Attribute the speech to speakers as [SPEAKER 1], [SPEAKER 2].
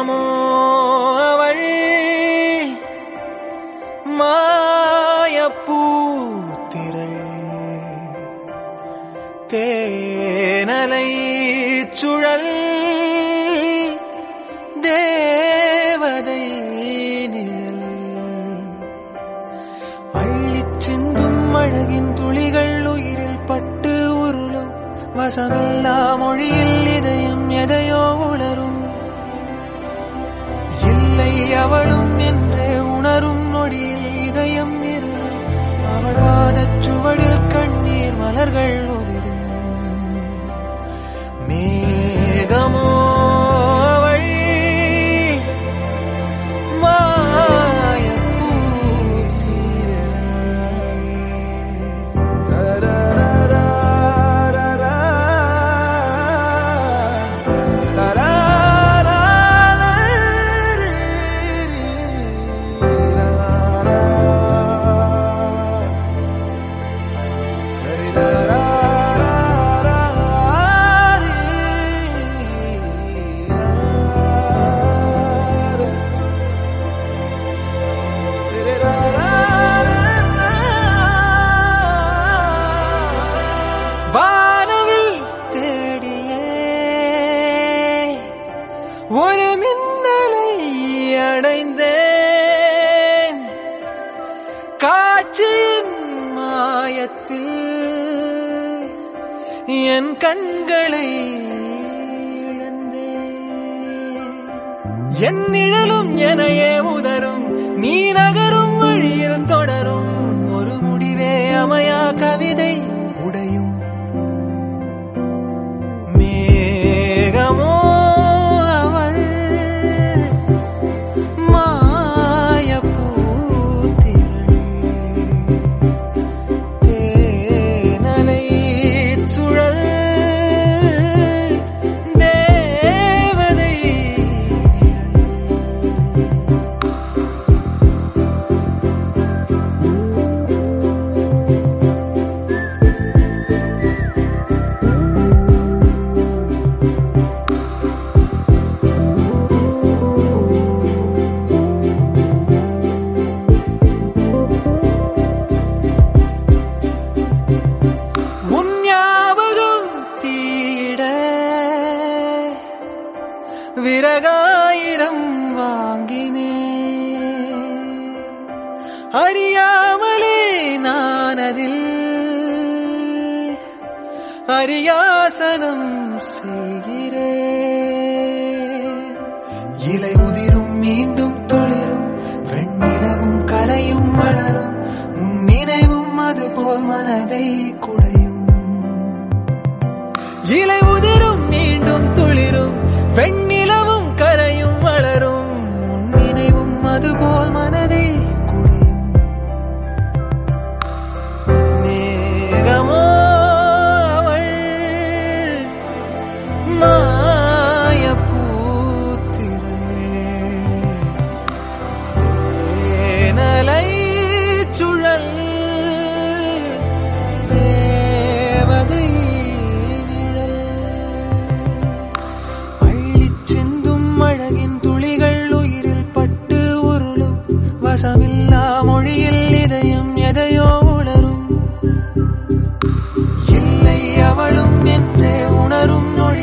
[SPEAKER 1] மேகமோ அவள் மாயப்பூத்திரள் தேனலை சுழல் தேவதை நிழல் அள்ளிச் சிந்தும் அழகின் துளிகள் உயிரில் பட்டு உருளும் வசமில்லா மொழியில் இதயம் எதையோ உணரும் இல்லை அவளும் என்றே உணரும் நொடியில் இதயம் இருளும் அவள் வாதச் சுவடில் கண்ணீர் மலர்கள் உதிரும் மேகமோ அவள் வானவில் தேடியே ஒரு மின்னலை அடைந்தேன் காட்சியின் மாயத்தில் என் கண்களை இழந்தேன் என் நிழலும் எனையே உதரும் நீ நகரும் வழியில் தொடரும் ஒரு முடிவே அமையா கவிதை உடையும் மேகமோ அவள் மாயப்பூத்திரள் தேனலை சுழல் தேவதை உன் ஞாபகம் தீட விறகாயிரம் வாங்கினே அறியாமலே நான் அதில் அரியாசனம் செய்கிறேன் இலை உதிரும் மீண்டும் துளிரும் வெண்ணிலவும் கரையும் வளரும் உன் நினைவும் அதுபோல் மனதை குடையும் இலை உதிரும் மீண்டும் துளிரும் வெண்ணிலவும் கரையும் வளரும் உன் நினைவும் அதுபோல் மனதை குடையும் மேகமோ அவள் மாயப்பூத்திரள் தேனலை சுழல் தேவதை நிழல் அள்ளிச் சிந்தும் அழகின் துளிகள் உயிரில் பட்டு உருளும் வசமில்லா மொழியில் இதயம் எதையோ உணரும் இல்லை அவளும் என்றே உணரும் நொழி